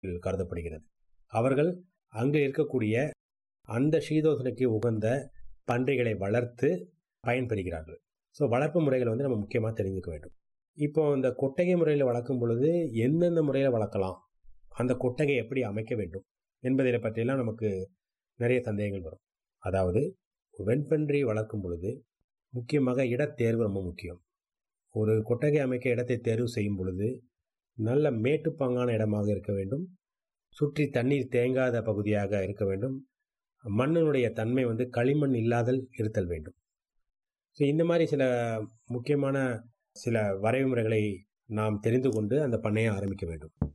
கருதப்படுகிறது அவர்கள் அங்கு இருக்கக்கூடிய அந்த சீதோசனைக்கு உகந்த பன்றிகளை வளர்த்து பயன்பெறுகிறார்கள் ஸோ வளர்ப்பு முறைகளை வந்து நம்ம முக்கியமாக தெரிஞ்சுக்க வேண்டும் இப்போ இந்த கொட்டகை முறையில் வளர்க்கும் பொழுது எந்தெந்த முறையில் வளர்க்கலாம் அந்த கொட்டகை எப்படி அமைக்க வேண்டும் என்பதை பற்றியெல்லாம் நமக்கு நிறைய சந்தேகங்கள் வரும் அதாவது வெண்பன்றி வளர்க்கும் பொழுது முக்கியமாக இடத்தேர்வு ரொம்ப முக்கியம் ஒரு கொட்டகை அமைக்க இடத்தை தேர்வு செய்யும் பொழுது நல்ல மேட்டுப்பாங்கான இடமாக இருக்க வேண்டும் சுற்றி தண்ணீர் தேங்காத பகுதியாக இருக்க வேண்டும் மண்ணினுடைய தன்மை வந்து களிமண் இல்லாதல் இருத்தல் வேண்டும் ஸோ இந்த மாதிரி சில முக்கியமான சில வரைமுறைகளை நாம் தெரிந்து கொண்டு அந்த பண்ணையை ஆரம்பிக்க வேண்டும்